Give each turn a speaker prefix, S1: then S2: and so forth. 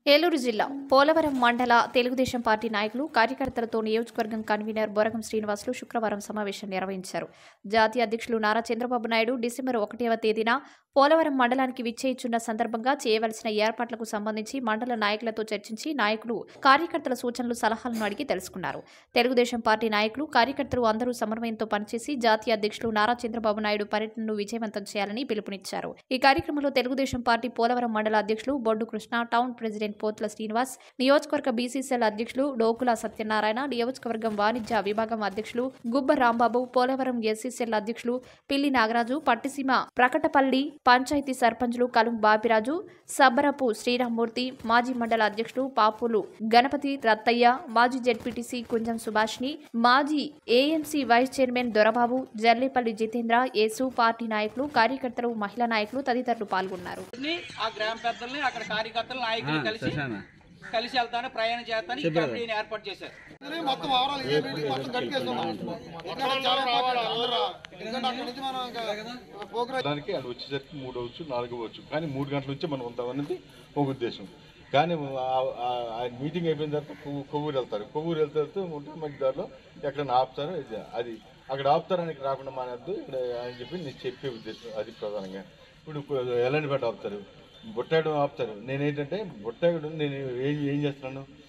S1: ఏలూరు జిల్లా పోలవరం మండల తెలుగుదేశం పార్టీ నాయకులు కార్యకర్తలతో నియోజకవర్గం కన్వీనర్ బొరగం శ్రీనివాసులు శుక్రవారం సమావేశం నిర్వహించారు జాతీయ అధ్యక్షులు నారా చంద్రబాబు నాయుడు డిసెంబర్ ఒకటవ తేదీన పోలవరం మండలానికి విచ్చేయిచున్న సందర్భంగా చేయవలసిన ఏర్పాట్లకు సంబంధించి మండల నాయకులతో చర్చించి నాయకులు కార్యకర్తల సూచనలు సలహాలను అడిగి తెలుసుకున్నారు తెలుగుదేశం పార్టీ నాయకులు కార్యకర్తలు అందరూ సమన్వయంతో పనిచేసి జాతీయ అధ్యక్షులు నారా చంద్రబాబు నాయుడు పర్యటనను విజయవంతం చేయాలని పిలుపునిచ్చారు ఈ కార్యక్రమంలో తెలుగుదేశం పార్టీ పోలవరం మండల అధ్యక్షులు బొడ్డు కృష్ణ టౌన్ ప్రెసిడెంట్ పోత్ల శ్రీనివాస్ నియోజకవర్గ బీసీసీఎల్ అధ్యక్షులు డోకుల సత్యనారాయణ నియోజకవర్గం వాణిజ్య విభాగం అధ్యక్షులు గుబ్బ రాంబాబు పోలవరం ఎస్సీసీఎల్ అధ్యక్షులు పిల్లి నాగరాజు పట్టిసీమ ప్రకటపల్లి పంచాయతీ సర్పంచులు కలుం బాపిరాజు సబ్బరపు శ్రీరామ్మూర్తి మాజీ మండల అధ్యక్షులు పాపులు గణపతి రత్తయ్య మాజీ జెడ్పీటీసీ కుంజం సుభాష్ని మాజీ AMC vice chairman Dorababu Jarlepalli Jitendra Yesu party నాయకులు కార్యకర్తలు మహిళా నాయకులు తదితరులు పాల్గొన్నారు
S2: ని, ఆ గ్రామ పెద్దల్ని అక్కడ కార్యకర్తలు నాయకులు కలిసి కలిసి వెళ్తాను ప్రయాణం చేస్తాను ఈ కమిటీని ఏర్పాటు చేశారు
S3: మొత్తం ఓవరాల్ ఏ మీటింగ్ మొత్తం గడిపేస్తున్నాం ఇక్కడ చాలా ఇంపార్టెంట్ అందరూ ఎందుకంటే అక్కడి నుంచి మనం ఇంకా ప్రోగ్రామ్
S4: దానికి అది వచ్చేసరికి మూడు అవచ్చు నాలుగు అవ్వచ్చు కానీ మూడు గంటల నుంచి మనం ఉంటాం అనేది ఒక ఉద్దేశం కానీ ఆ- ఆ- ఆ మీటింగ్ అయిపోయిన తర్వాత కొవ్వు- కొవ్వూరు వెళ్తారు కొవ్వూరు వెళ్తే వెళ్తే ఉంటే మధ్య దారిలో ఎక్కడైనా ఆపుతారు ఇది- అది అక్కడ ఆపుతారని ఇక్కడ రాకుండా మానేద్దు ఇక్కడ అని చెప్పి నేను చెప్పే ఉద్దేశం అది ప్రధానంగా ఇప్పుడు ఎలాంటి పెట్ట ఆపుతారు బొట్టాడు ఆపుతారు నేనేంటంటే బొట్టాడు నేను ఏం ఏం చేస్తున్నాను